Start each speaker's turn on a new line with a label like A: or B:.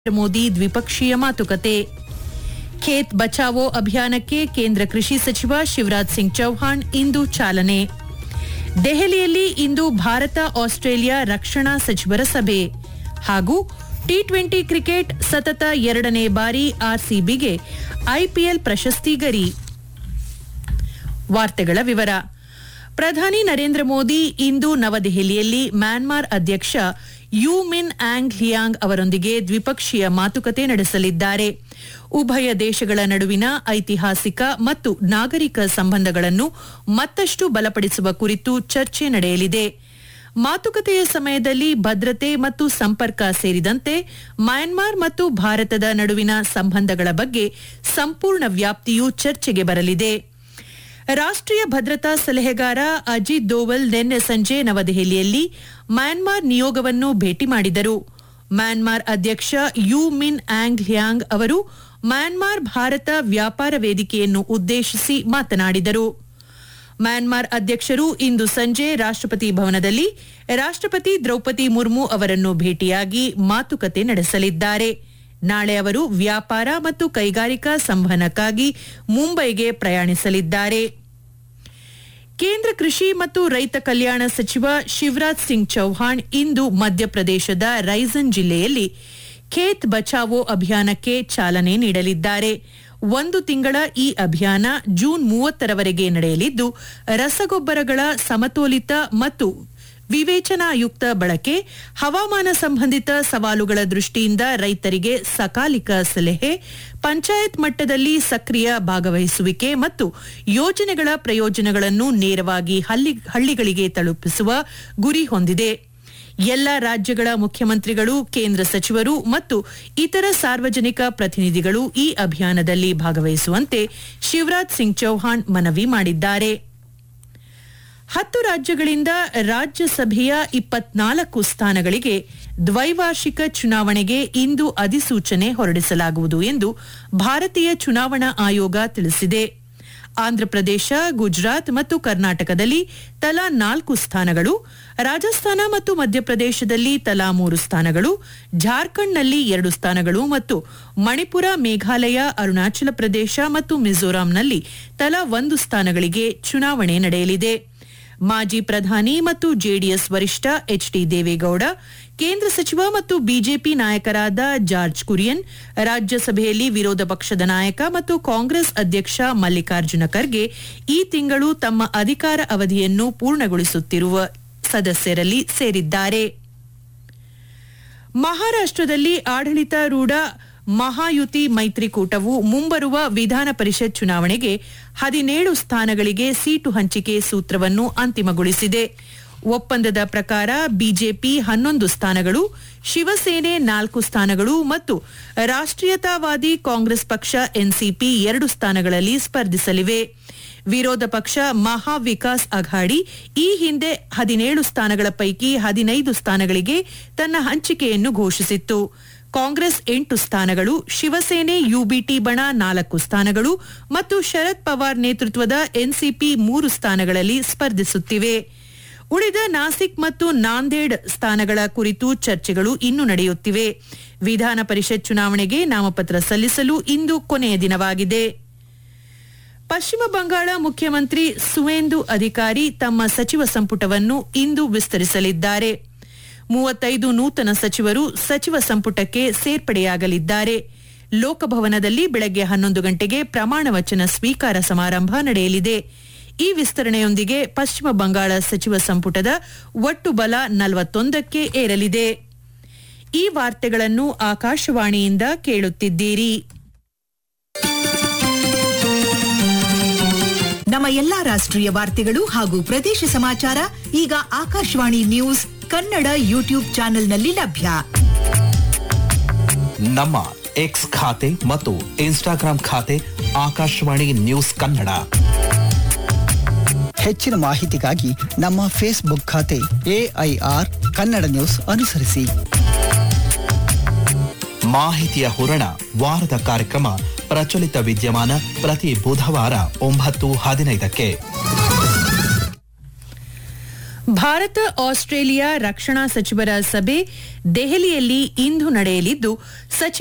A: ಮೋದಿ ದ್ವಿಪಕ್ಷೀಯ ಮಾತುಕತೆ ಖೇತ್ ಬಚಾವೋ ಅಭಿಯಾನಕ್ಕೆ ಕೇಂದ್ರ ಕೃಷಿ ಸಚಿವ ಶಿವರಾಜ್ ಸಿಂಗ್ ಚೌಹಾಣ್ ಇಂದು ಚಾಲನೆ ದೆಹಲಿಯಲ್ಲಿ ಇಂದು ಭಾರತ ಆಸ್ಟ್ರೇಲಿಯಾ ರಕ್ಷಣಾ ಸಚಿವರ ಸಭೆ ಹಾಗೂ ಟಿ ಟ್ವೆಂಟಿ ಕ್ರಿಕೆಟ್ ಸತತ ಎರಡನೇ ಬಾರಿ ಆರ್ಸಿಬಿಗೆ ಐಪಿಎಲ್ ಪ್ರಶಸ್ತಿ ಗರಿ ವಾರ್ತೆಗಳ ವಿವರ ಪ್ರಧಾನಿ ನರೇಂದ್ರ ಮೋದಿ ಇಂದು ನವದೆಹಲಿಯಲ್ಲಿ ಮ್ಯಾನ್ಮಾರ್ ಅಧ್ಯಕ್ಷ ಯು ಮಿನ್ ಆಂಗ್ ಲಿಯಾಂಗ್ ಅವರೊಂದಿಗೆ ದ್ವಿಪಕ್ಷೀಯ ಮಾತುಕತೆ ನಡೆಸಲಿದ್ದಾರೆ ಉಭಯ ದೇಶಗಳ ನಡುವಿನ ಐತಿಹಾಸಿಕ ಮತ್ತು ನಾಗರಿಕ ಸಂಬಂಧಗಳನ್ನು ಮತ್ತಷ್ಟು ಬಲಪಡಿಸುವ ಕುರಿತು ಚರ್ಚೆ ನಡೆಯಲಿದೆ ಮಾತುಕತೆಯ ಸಮಯದಲ್ಲಿ ಭದ್ರತೆ ಮತ್ತು ಸಂಪರ್ಕ ಸೇರಿದಂತೆ ಮ್ಯಾನ್ಮಾರ್ ಮತ್ತು ಭಾರತದ ನಡುವಿನ ಸಂಬಂಧಗಳ ಬಗ್ಗೆ ಸಂಪೂರ್ಣ ವ್ಯಾಪ್ತಿಯು ಚರ್ಚೆಗೆ ಬರಲಿದೆ ರಾಷ್ಟ್ರೀಯ ಭದ್ರತಾ ಸಲಹೆಗಾರ ಅಜಿತ್ ದೋವಲ್ ನಿನ್ನೆ ಸಂಜೆ ನವದೆಹಲಿಯಲ್ಲಿ ಮ್ಯಾನ್ಮಾರ್ ನಿಯೋಗವನ್ನು ಭೇಟಿ ಮಾಡಿದರು ಮ್ಯಾನ್ಮಾರ್ ಅಧ್ಯಕ್ಷ ಯು ಮಿನ್ ಆಂಗ್ ಲ್ಯಾಂಗ್ ಅವರು ಮ್ಯಾನ್ಮಾರ್ ಭಾರತ ವ್ಯಾಪಾರ ವೇದಿಕೆಯನ್ನು ಉದ್ದೇಶಿಸಿ ಮಾತನಾಡಿದರು ಮ್ಯಾನ್ಮಾರ್ ಅಧ್ಯಕ್ಷರು ಇಂದು ಸಂಜೆ ರಾಷ್ಟ್ರಪತಿ ಭವನದಲ್ಲಿ ರಾಷ್ಟ್ರಪತಿ ದ್ರೌಪದಿ ಮುರ್ಮು ಅವರನ್ನು ಭೇಟಿಯಾಗಿ ಮಾತುಕತೆ ನಡೆಸಲಿದ್ದಾರೆ ನಾಳೆ ಅವರು ವ್ಯಾಪಾರ ಮತ್ತು ಕೈಗಾರಿಕಾ ಸಂವಹನಕ್ಕಾಗಿ ಮುಂಬೈಗೆ ಪ್ರಯಾಣಿಸಲಿದ್ದಾರೆ ಕೇಂದ್ರ ಕೃಷಿ ಮತ್ತು ರೈತ ಕಲ್ಯಾಣ ಸಚಿವ ಶಿವರಾಜ್ ಸಿಂಗ್ ಚೌಹಾಣ್ ಇಂದು ಮಧ್ಯಪ್ರದೇಶದ ರೈಸನ್ ಜಿಲ್ಲೆಯಲ್ಲಿ ಖೇತ್ ಬಚಾವೋ ಅಭಿಯಾನಕ್ಕೆ ಚಾಲನೆ ನೀಡಲಿದ್ದಾರೆ ಒಂದು ತಿಂಗಳ ಈ ಅಭಿಯಾನ ಜೂನ್ ಮೂವತ್ತರವರೆಗೆ ನಡೆಯಲಿದ್ದು ರಸಗೊಬ್ಬರಗಳ ಸಮತೋಲಿತ ಮತ್ತು ವಿವೇಚನಾಯುಕ್ತ ಬಳಕೆ ಹವಾಮಾನ ಸಂಬಂಧಿತ ಸವಾಲುಗಳ ದೃಷ್ಟಿಯಿಂದ ರೈತರಿಗೆ ಸಕಾಲಿಕ ಸಲಹೆ ಪಂಚಾಯತ್ ಮಟ್ಟದಲ್ಲಿ ಸಕ್ರಿಯ ಭಾಗವಹಿಸುವಿಕೆ ಮತ್ತು ಯೋಜನೆಗಳ ಪ್ರಯೋಜನಗಳನ್ನು ನೇರವಾಗಿ ಹಳ್ಳಿ- ಹಳ್ಳಿಗಳಿಗೆ ತಲುಪಿಸುವ ಗುರಿ ಹೊಂದಿದೆ ಎಲ್ಲ ರಾಜ್ಯಗಳ ಮುಖ್ಯಮಂತ್ರಿಗಳು ಕೇಂದ್ರ ಸಚಿವರು ಮತ್ತು ಇತರ ಸಾರ್ವಜನಿಕ ಪ್ರತಿನಿಧಿಗಳು ಈ ಅಭಿಯಾನದಲ್ಲಿ ಭಾಗವಹಿಸುವಂತೆ ಶಿವರಾಜ್ ಸಿಂಗ್ ಚೌಹಾಣ್ ಮನವಿ ಮಾಡಿದ್ದಾರೆ ಹತ್ತು ರಾಜ್ಯಗಳಿಂದ ರಾಜ್ಯಸಭೆಯ ಇಪ್ಪತ್ನಾಲ್ಕು ಸ್ಥಾನಗಳಿಗೆ ದ್ವೈವಾರ್ಷಿಕ ಚುನಾವಣೆಗೆ ಇಂದು ಅಧಿಸೂಚನೆ ಹೊರಡಿಸಲಾಗುವುದು ಎಂದು ಭಾರತೀಯ ಚುನಾವಣಾ ಆಯೋಗ ತಿಳಿಸಿದೆ ಆಂಧ್ರಪ್ರದೇಶ ಗುಜರಾತ್ ಮತ್ತು ಕರ್ನಾಟಕದಲ್ಲಿ ತಲಾ ನಾಲ್ಕು ಸ್ಥಾನಗಳು ರಾಜಸ್ಥಾನ ಮತ್ತು ಮಧ್ಯಪ್ರದೇಶದಲ್ಲಿ ತಲಾ ಮೂರು ಸ್ಥಾನಗಳು ಜಾರ್ಖಂಡ್ನಲ್ಲಿ ಎರಡು ಸ್ಥಾನಗಳು ಮತ್ತು ಮಣಿಪುರ ಮೇಘಾಲಯ ಅರುಣಾಚಲ ಪ್ರದೇಶ ಮತ್ತು ಮಿಜೋರಾಂನಲ್ಲಿ ತಲಾ ಒಂದು ಸ್ಥಾನಗಳಿಗೆ ಚುನಾವಣೆ ನಡೆಯಲಿದೆ ಮಾಜಿ ಪ್ರಧಾನಿ ಮತ್ತು ಜೆಡಿಎಸ್ ವರಿಷ್ಠ ಎಚ್ ಡಿ ದೇವೇಗೌಡ ಕೇಂದ್ರ ಸಚಿವ ಮತ್ತು ಬಿಜೆಪಿ ನಾಯಕರಾದ ಜಾರ್ಜ್ ಕುರಿಯನ್ ರಾಜ್ಯಸಭೆಯಲ್ಲಿ ವಿರೋಧ ಪಕ್ಷದ ನಾಯಕ ಮತ್ತು ಕಾಂಗ್ರೆಸ್ ಅಧ್ಯಕ್ಷ ಮಲ್ಲಿಕಾರ್ಜುನ ಖರ್ಗೆ ಈ ತಿಂಗಳು ತಮ್ಮ ಅಧಿಕಾರ ಅವಧಿಯನ್ನು ಪೂರ್ಣಗೊಳಿಸುತ್ತಿರುವ ಸದಸ್ಯರಲ್ಲಿ ಸೇರಿದ್ದಾರೆ ಮಹಾರಾಷ್ಟ್ರದಲ್ಲಿ ಆಡಳಿತಾರೂಢ ಮಹಾಯುತಿ ಮೈತ್ರಿಕೂಟವು ಮುಂಬರುವ ವಿಧಾನ ಪರಿಷತ್ ಚುನಾವಣೆಗೆ ಹದಿನೇಳು ಸ್ಥಾನಗಳಿಗೆ ಸೀಟು ಹಂಚಿಕೆ ಸೂತ್ರವನ್ನು ಅಂತಿಮಗೊಳಿಸಿದೆ ಒಪ್ಪಂದದ ಪ್ರಕಾರ ಬಿಜೆಪಿ ಹನ್ನೊಂದು ಸ್ಥಾನಗಳು ಶಿವಸೇನೆ ನಾಲ್ಕು ಸ್ಥಾನಗಳು ಮತ್ತು ರಾಷ್ಟ್ರೀಯತಾವಾದಿ ಕಾಂಗ್ರೆಸ್ ಪಕ್ಷ ಎನ್ಸಿಪಿ ಎರಡು ಸ್ಥಾನಗಳಲ್ಲಿ ಸ್ಪರ್ಧಿಸಲಿವೆ ವಿರೋಧ ಪಕ್ಷ ಮಹಾ ವಿಕಾಸ್ ಅಘಾಡಿ ಈ ಹಿಂದೆ ಹದಿನೇಳು ಸ್ಥಾನಗಳ ಪೈಕಿ ಹದಿನೈದು ಸ್ಥಾನಗಳಿಗೆ ತನ್ನ ಹಂಚಿಕೆಯನ್ನು ಘೋಷಿಸಿತ್ತು ಕಾಂಗ್ರೆಸ್ ಎಂಟು ಸ್ಥಾನಗಳು ಶಿವಸೇನೆ ಯುಬಿಟಿ ಬಣ ನಾಲ್ಕು ಸ್ಥಾನಗಳು ಮತ್ತು ಶರದ್ ಪವಾರ್ ನೇತೃತ್ವದ ಎನ್ಸಿಪಿ ಮೂರು ಸ್ಥಾನಗಳಲ್ಲಿ ಸ್ಪರ್ಧಿಸುತ್ತಿವೆ ಉಳಿದ ನಾಸಿಕ್ ಮತ್ತು ನಾಂದೇಡ್ ಸ್ಥಾನಗಳ ಕುರಿತು ಚರ್ಚೆಗಳು ಇನ್ನೂ ನಡೆಯುತ್ತಿವೆ ವಿಧಾನ ಪರಿಷತ್ ಚುನಾವಣೆಗೆ ನಾಮಪತ್ರ ಸಲ್ಲಿಸಲು ಇಂದು ಕೊನೆಯ ದಿನವಾಗಿದೆ ಪಶ್ಚಿಮ ಬಂಗಾಳ ಮುಖ್ಯಮಂತ್ರಿ ಸುವೇಂದು ಅಧಿಕಾರಿ ತಮ್ಮ ಸಚಿವ ಸಂಪುಟವನ್ನು ಇಂದು ವಿಸ್ತರಿಸಲಿದ್ದಾರೆ ಮೂವತ್ತೈದು ನೂತನ ಸಚಿವರು ಸಚಿವ ಸಂಪುಟಕ್ಕೆ ಸೇರ್ಪಡೆಯಾಗಲಿದ್ದಾರೆ ಲೋಕಭವನದಲ್ಲಿ ಬೆಳಗ್ಗೆ ಹನ್ನೊಂದು ಗಂಟೆಗೆ ಪ್ರಮಾಣ ವಚನ ಸ್ವೀಕಾರ ಸಮಾರಂಭ ನಡೆಯಲಿದೆ ಈ ವಿಸ್ತರಣೆಯೊಂದಿಗೆ ಪಶ್ಚಿಮ ಬಂಗಾಳ ಸಚಿವ ಸಂಪುಟದ ಒಟ್ಟು ಬಲ ನಲವತ್ತೊಂದಕ್ಕೆ ಏರಲಿದೆ ಈ ವಾರ್ತೆಗಳನ್ನು ಆಕಾಶವಾಣಿಯಿಂದ ಕೇಳುತ್ತಿದ್ದೀರಿ
B: ನಮ್ಮ ಎಲ್ಲಾ ರಾಷ್ಟ್ರೀಯ ವಾರ್ತೆಗಳು ಹಾಗೂ ಪ್ರದೇಶ ಸಮಾಚಾರ ಈಗ ಆಕಾಶವಾಣಿ ನ್ಯೂಸ್ ಕನ್ನಡ ಯೂಟ್ಯೂಬ್ ಚಾನೆಲ್ನಲ್ಲಿ ಲಭ್ಯ
C: ನಮ್ಮ ಎಕ್ಸ್ ಖಾತೆ ಮತ್ತು ಇನ್ಸ್ಟಾಗ್ರಾಂ ಖಾತೆ ಆಕಾಶವಾಣಿ ನ್ಯೂಸ್ ಕನ್ನಡ
D: ಹೆಚ್ಚಿನ ಮಾಹಿತಿಗಾಗಿ ನಮ್ಮ ಫೇಸ್ಬುಕ್ ಖಾತೆ ಎಐಆರ್ ಕನ್ನಡ ನ್ಯೂಸ್ ಅನುಸರಿಸಿ
C: ಮಾಹಿತಿಯ ಹೂರಣ ವಾರದ ಕಾರ್ಯಕ್ರಮ ಪ್ರಚಲಿತ ವಿದ್ಯಮಾನ ಪ್ರತಿ ಬುಧವಾರ ಒಂಬತ್ತು ಹದಿನೈದಕ್ಕೆ
A: ಭಾರತ ಆಸ್ಟ್ರೇಲಿಯಾ ರಕ್ಷಣಾ ಸಚಿವರ ಸಭೆ ದೆಹಲಿಯಲ್ಲಿ ಇಂದು ನಡೆಯಲಿದ್ದು ಸಚಿವ